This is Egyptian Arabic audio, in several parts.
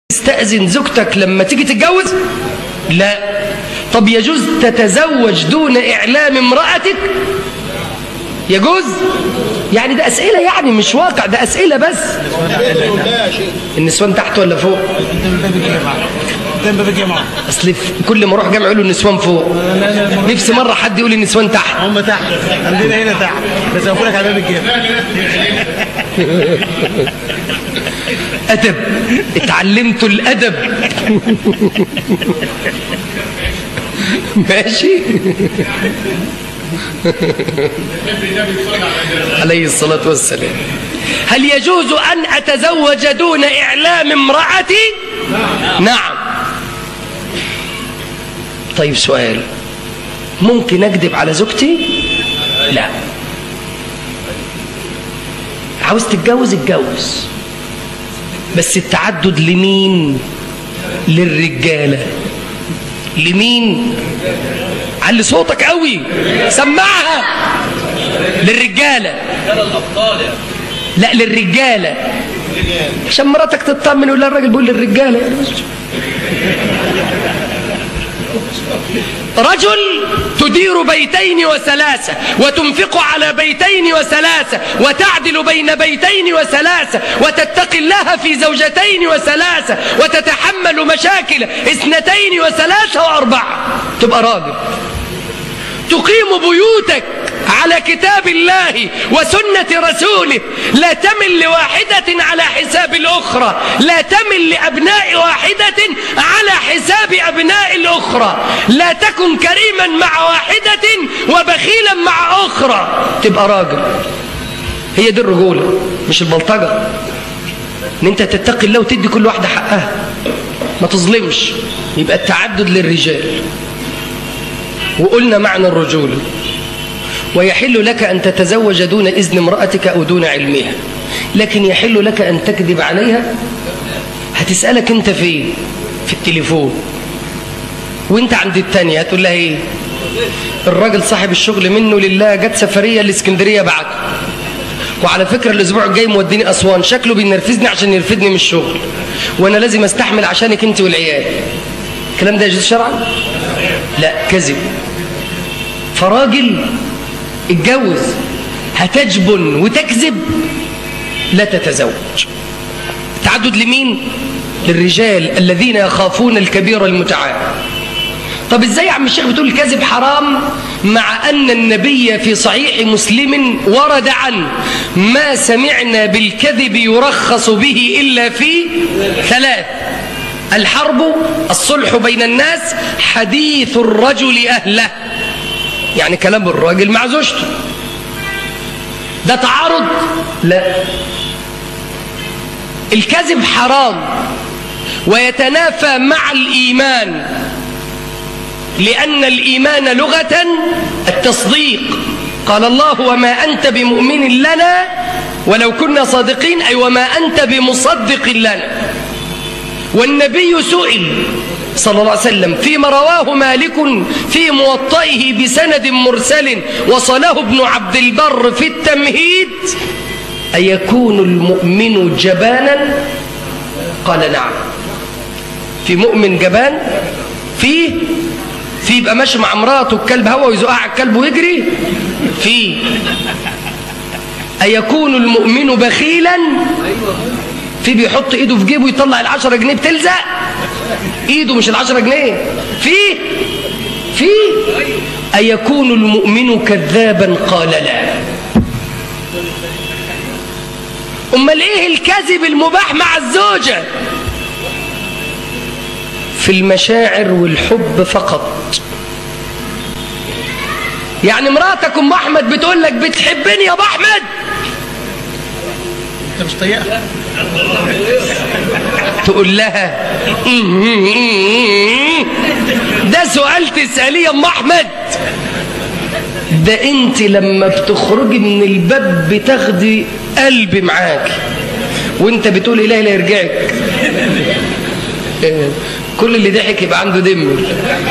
تستأذن زوجتك لما تيجي تتجوز لا طب يجوز تتزوج دون إعلام امرأتك يجوز يعني ده أسئلة يعني مش واقع ده أسئلة بس النسوان تحت ولا فوق قدام باب الجامعة أصل في كل ما أروح جامع يقولوا النسوان فوق نفسي مرة حد يقول النسوان تحت هم تحت عندنا هنا تحت بس هقول لك على باب الجامعة أدب اتعلمت الأدب ماشي عليه الصلاة والسلام هل يجوز أن أتزوج دون إعلام امرأتي نعم طيب سؤال ممكن أكذب على زوجتي لا عاوز تتجوز اتجوز بس التعدد لمين للرجالة لمين علي صوتك قوي سمعها للرجالة لا للرجالة عشان مراتك تطمن ولا الراجل بيقول للرجالة رجل تدير بيتين وثلاثة وتنفق على بيتين وثلاثة وتعدل بين بيتين وثلاثة وتتقي الله في زوجتين وثلاثة وتتحمل مشاكل اثنتين وثلاثة وأربعة تبقى راجل تقيم بيوتك على كتاب الله وسنة رسوله لا تمل لواحدة على حساب الأخرى لا تمل لأبناء واحدة على حساب أبناء الأخرى لا تكن كريما مع واحدة وبخيلا مع أخرى تبقى راجل هي دي الرجولة مش البلطجة ان انت تتقي الله وتدي كل واحدة حقها ما تظلمش يبقى التعدد للرجال وقلنا معنى الرجولة ويحل لك أن تتزوج دون إذن امرأتك أو دون علمها لكن يحل لك أن تكذب عليها هتسألك أنت فين في التليفون وانت عند التانية هتقول لها ايه الراجل صاحب الشغل منه لله جت سفرية الاسكندرية بعد وعلى فكرة الأسبوع الجاي موديني أسوان شكله بينرفزني عشان يرفدني من الشغل وأنا لازم أستحمل عشانك أنت والعيال الكلام ده يجوز شرعا؟ لا كذب فراجل اتجوز هتجبن وتكذب لا تتزوج تعدد لمين للرجال الذين يخافون الكبير المتعال طب ازاي يا عم الشيخ بتقول الكذب حرام مع ان النبي في صحيح مسلم ورد عنه ما سمعنا بالكذب يرخص به الا في ثلاث الحرب الصلح بين الناس حديث الرجل اهله يعني كلام الراجل مع زوجته ده تعارض لا الكذب حرام ويتنافى مع الإيمان لأن الإيمان لغة التصديق قال الله وما أنت بمؤمن لنا ولو كنا صادقين أي وما أنت بمصدق لنا والنبي سئل صلى الله عليه وسلم فيما رواه مالك في موطئه بسند مرسل وصله ابن عبد البر في التمهيد أيكون المؤمن جبانا قال نعم في مؤمن جبان فيه في يبقى ماشي مع مراته الكلب هوا ويزقع على الكلب ويجري في أيكون المؤمن بخيلا في بيحط ايده في جيبه يطلع العشرة جنيه بتلزق ايده مش العشرة جنيه في في أيكون المؤمن كذابا قال لا أمال إيه الكذب المباح مع الزوجة في المشاعر والحب فقط يعني مراتك أم أحمد بتقول لك بتحبني يا أبو أحمد انت مش طايقها تقول لها ده سؤال تسأليه يا أم أحمد ده انت لما بتخرجي من الباب بتاخدي قلبي معاك وانت بتقول اله لا يرجعك كل اللي ضحك يبقى عنده دم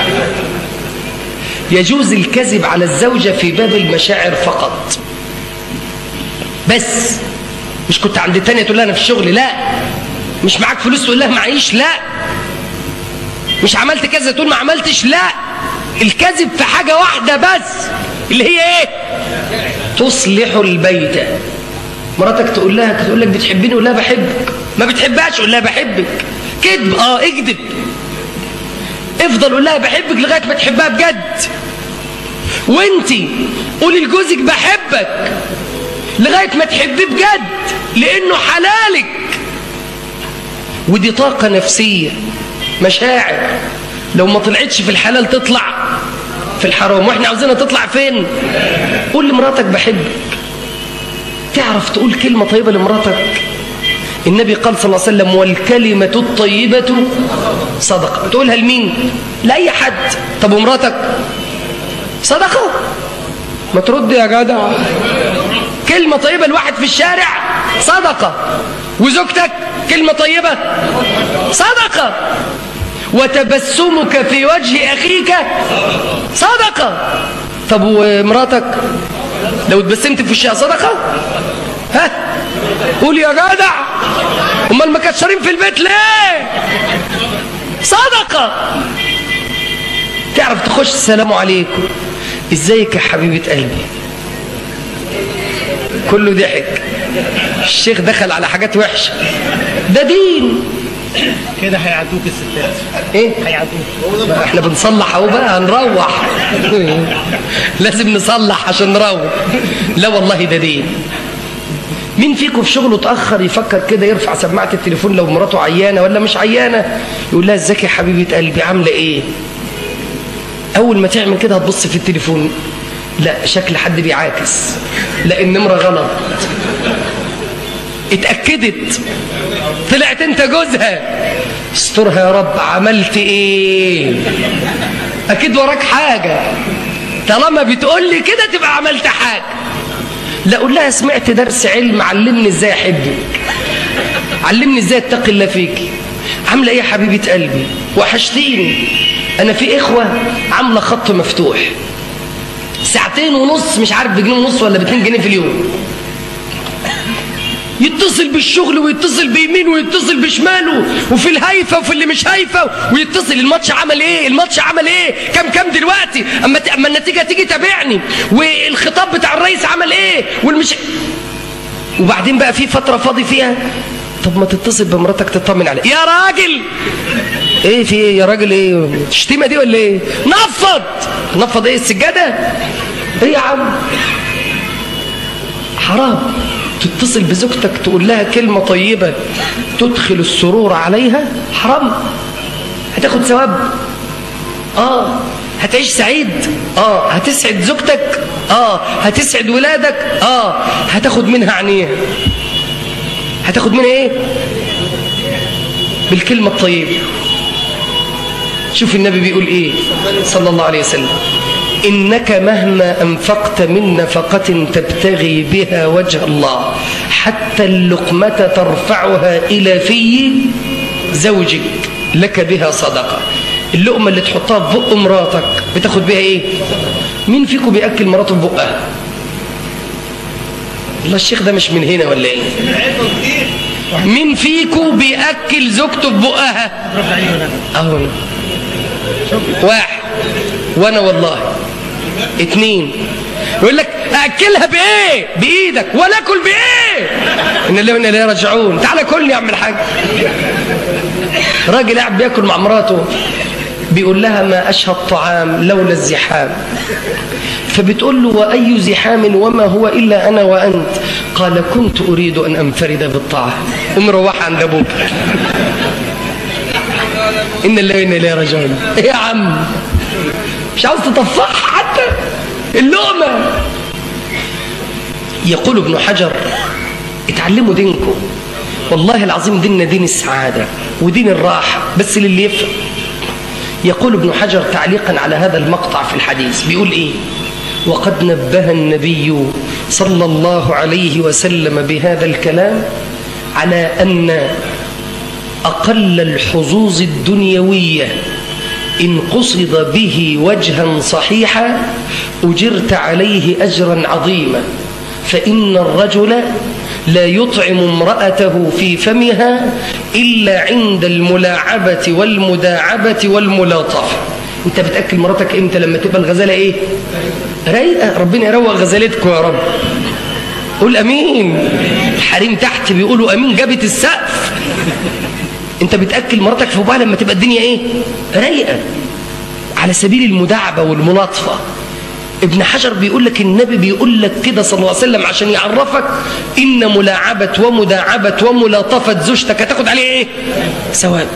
يجوز الكذب على الزوجة في باب المشاعر فقط بس مش كنت عند التانية تقول لها انا في الشغل لا مش معاك فلوس تقول لها معيش لا مش عملت كذا تقول ما عملتش لا الكذب في حاجة واحدة بس اللي هي ايه تصلح البيت مراتك تقول لها تقول لك بتحبيني ولا بحبك ما بتحبهاش قول لها بحبك كذب اه اكذب افضل قول لها بحبك لغايه ما تحبها بجد وانتي قولي لجوزك بحبك لغايه ما تحبيه بجد لانه حلالك ودي طاقه نفسيه مشاعر لو ما طلعتش في الحلال تطلع في الحرام واحنا عاوزينها تطلع فين قول لمراتك بحبك تعرف تقول كلمة طيبة لمراتك النبي قال صلى الله عليه وسلم والكلمة الطيبة صدقة تقولها لمين لأي حد طب ومراتك صدقة ما ترد يا جدع كلمة طيبة لواحد في الشارع صدقة وزوجتك كلمة طيبة صدقة وتبسمك في وجه أخيك صدقة طب ومراتك لو اتبسمت في وشها صدقة ها قول يا جدع امال مكشرين في البيت ليه صدقة تعرف تخش السلام عليكم ازيك يا حبيبة قلبي كله ضحك الشيخ دخل على حاجات وحشة ده دين كده هيعدوك الستات ايه هيعدوك ما احنا بنصلح اهو بقى هنروح لازم نصلح عشان نروح لا والله ده دين مين فيكم في شغله اتاخر يفكر كده يرفع سماعه التليفون لو مراته عيانه ولا مش عيانه يقول لها ازيك يا حبيبه قلبي عامله ايه اول ما تعمل كده هتبص في التليفون لا شكل حد بيعاكس لا النمره غلط اتاكدت طلعت انت جوزها استرها يا رب عملت ايه اكيد وراك حاجه طالما بتقول لي كده تبقى عملت حاجه لا اقول لها سمعت درس علم علمني ازاي احبك علمني ازاي اتقي الله فيكي عامله ايه يا حبيبه قلبي وحشتيني انا في اخوه عامله خط مفتوح ساعتين ونص مش عارف بجنيه ونص ولا باتنين جنيه في اليوم يتصل بالشغل ويتصل بيمين ويتصل بشماله وفي الهايفه وفي اللي مش هايفه ويتصل الماتش عمل ايه الماتش عمل ايه كام كام دلوقتي اما ت... اما النتيجه تيجي تابعني والخطاب بتاع الرئيس عمل ايه والمش وبعدين بقى في فتره فاضي فيها طب ما تتصل بمراتك تطمن عليها يا راجل ايه في ايه يا راجل ايه الشتيمه دي ولا ايه نفض نفض ايه السجاده ايه يا عم حرام تتصل بزوجتك تقول لها كلمة طيبة تدخل السرور عليها حرام هتاخد ثواب اه هتعيش سعيد اه هتسعد زوجتك اه هتسعد ولادك اه هتاخد منها عينيها هتاخد منها ايه بالكلمة الطيبة شوف النبي بيقول ايه صلى الله عليه وسلم إنك مهما أنفقت من نفقة تبتغي بها وجه الله حتى اللقمة ترفعها إلى في زوجك لك بها صدقة اللقمة اللي تحطها في بق مراتك بتاخد بها إيه مين فيكم بيأكل مراته في بقها الله الشيخ ده مش من هنا ولا إيه مين فيكم بيأكل زوجته في بقها أهو واحد وأنا والله اتنين يقول لك اكلها بايه بايدك ولا اكل بايه ان الله وانا اليه راجعون تعالى كلني يا عم الحاج راجل قاعد بياكل مع مراته بيقول لها ما اشهى الطعام لولا الزحام فبتقول له واي زحام وما هو الا انا وانت قال كنت اريد ان انفرد بالطعام قوم روح عند ابوك ان الله وانا اليه راجعون ايه يا عم مش عاوز تطفحها حتى اللقمة يقول ابن حجر اتعلموا دينكم والله العظيم ديننا دين السعادة ودين الراحة بس للي يفهم يقول ابن حجر تعليقا على هذا المقطع في الحديث بيقول ايه وقد نبه النبي صلى الله عليه وسلم بهذا الكلام على أن أقل الحظوظ الدنيوية إن قصد به وجها صحيحا أجرت عليه أجرا عظيما فإن الرجل لا يطعم امرأته في فمها إلا عند الملاعبة والمداعبة والملاطفة انت بتأكل مراتك امتى لما تبقى الغزالة ايه رايقة ربنا يروق غزالتكم يا رب قول امين الحريم تحت بيقولوا امين جابت السقف انت بتأكل مراتك في بقها لما تبقى الدنيا ايه رايقة على سبيل المداعبة والملاطفة ابن حجر بيقول لك النبي بيقول لك كده صلى الله عليه وسلم عشان يعرفك ان ملاعبة ومداعبة وملاطفة زوجتك هتاخد عليها ايه ثواب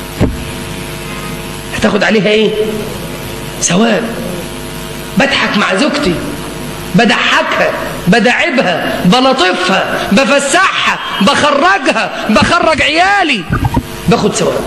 هتاخد عليها ايه ثواب بضحك مع زوجتي بضحكها بدعبها بلطفها بفسحها بخرجها بخرج عيالي باخد ثواب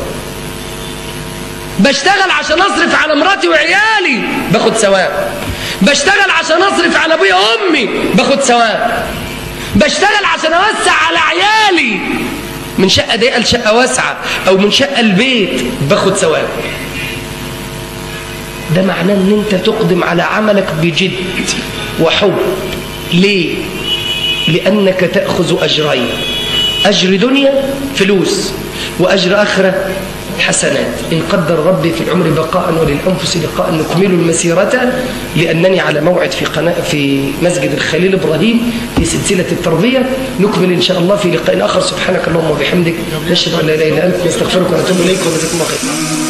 بشتغل عشان اصرف على مراتي وعيالي باخد ثواب بشتغل عشان اصرف على ابويا وامي باخد ثواب بشتغل عشان اوسع على عيالي من شقه ضيقه لشقه واسعه او من شقه البيت باخد ثواب ده معناه ان انت تقدم على عملك بجد وحب ليه لانك تاخذ اجرين اجر دنيا فلوس واجر اخره حسنات إن قدر ربي في العمر بقاء وللأنفس لقاء نكمل المسيرة لأنني على موعد في قناة في مسجد الخليل إبراهيم في سلسلة التربية نكمل إن شاء الله في لقاء آخر سبحانك اللهم وبحمدك نشهد أن لا إله إلا أنت نستغفرك ونتوب إليك وجزاكم الله خير